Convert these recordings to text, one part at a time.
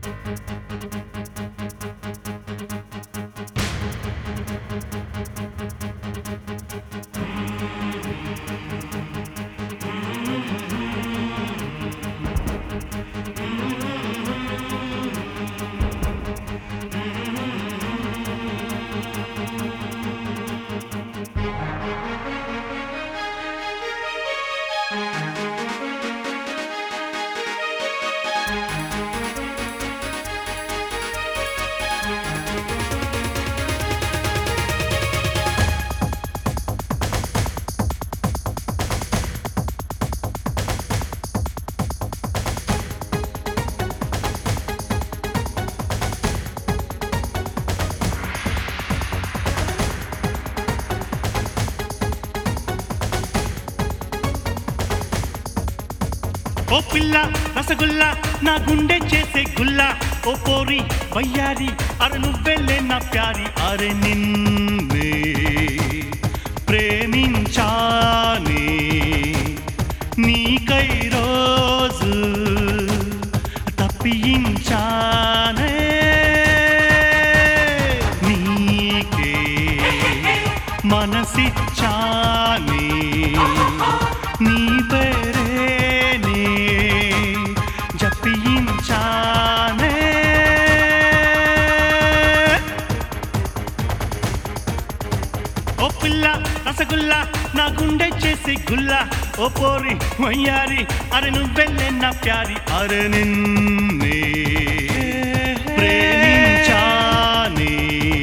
ఓ పిల్ల రసగుల్ల నా గుండె చేసే గుల్ల ఓ పోరి వయ్యారి అర నువ్వెళ్ళే నా ప్యారి అరె నిన్నే ప్రేమించానే నీకై రోజు తప్పించానే నీకే మనసిచ్చానే నీ పేరేనే జపించానే ఓ పిల్ల రసగుల్ల నా గుండె చేసి గుల్ల ఓ పోరి వయ్యారి అరె నువ్వెళ్ళే నా ప్యారి అరె నిన్నే ప్రేమించానే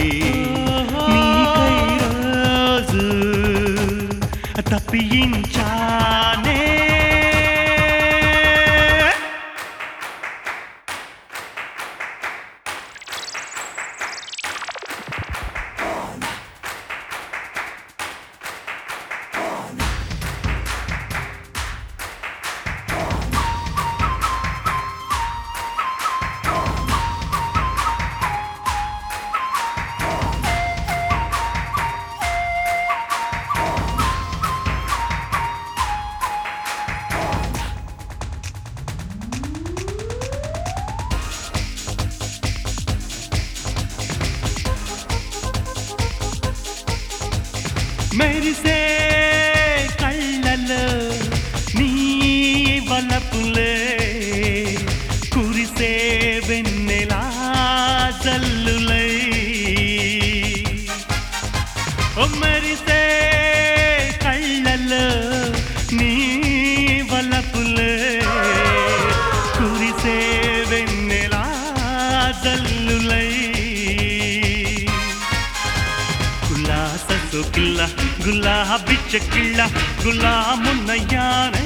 నీకై రోజు తప్పించానే మెరిసే కళ్ళలో నీ వలపులే కురిసే వెన్నెలా జల్లులై ఓ మెరిసే కళ్ళలో నీ వలపులే కురిసే వెన్నెలా జల్లులై గులాస సోకిల్ల గులాబీ చెక్కిళ్ళ గులామున్నయ్యానే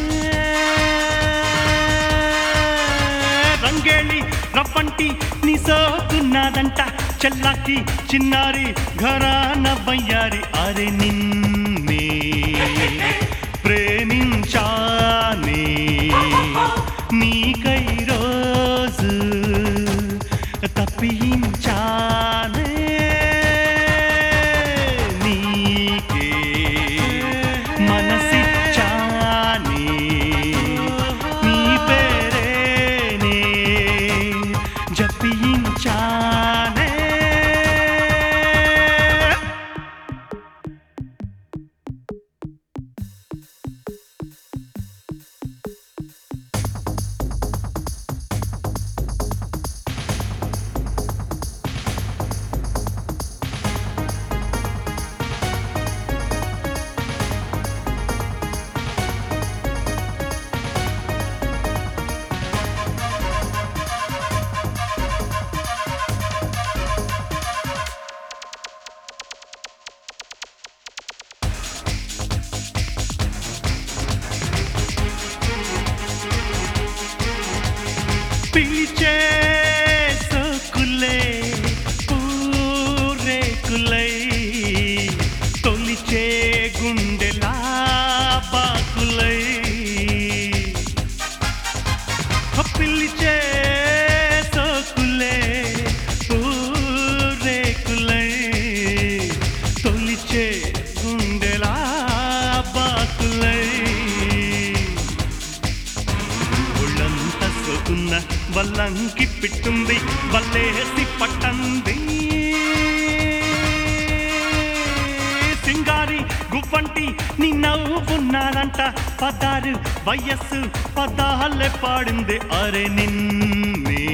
రంగేళి రవ్వంటి నీ సోకున్నదంట చెల్లాకి చిన్నారి ఘరాన బయ్యారి అరే నిన్నే ప్రేమించానే నీకై రోజు తప్పించానే నీకే మనసిచ్చానే నీ పేరేనే జపించానే అల్లుకున్న వల్లంకి పిట్టుంది వల్లేసి పట్టంది సింగారి గువ్వంటి నీ నవ్వున్నాదంట పదారు వయస్సు పదాలే పాడింది అరే నిన్నే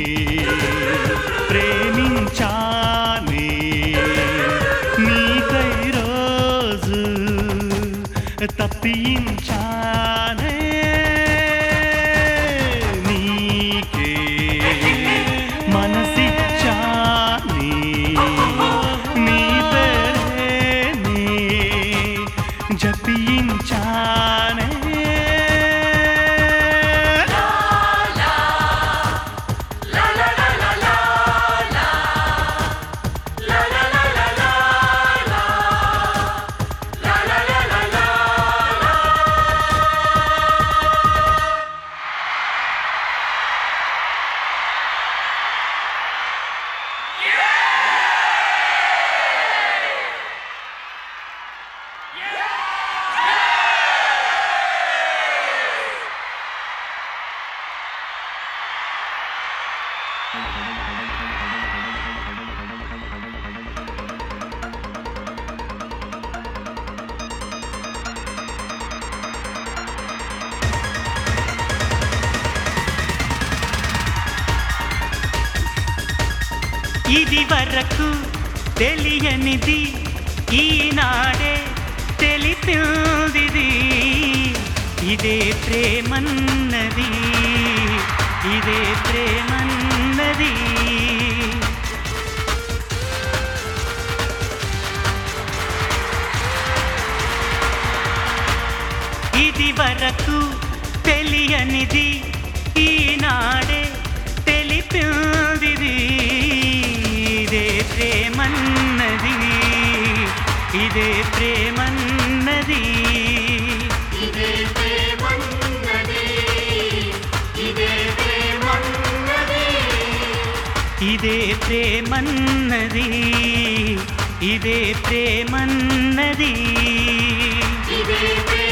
ప్రేమించానే నీకై రోజు తప్పించానే నీకే మనసిచ్చాని నీ పేరేనే జపించానే ఇది వరకు తెలియనిది ఈనాడే తెలిపిందిది ఇదే ప్రేమన్నది ఇదే ప్రేమన్నది ఇది వరకు తెలియనిది ఈనాడే తెలిపిందిది ఇదే ప్రేమన్నది ఇదే ప్రేమన్నది ఇదే ప్రేమన్నది ఇదే ప్రేమన్నది ఇదే ప్రేమన్నది ఇదే ప్రేమన్నది ఇదే ప్రేమన్నది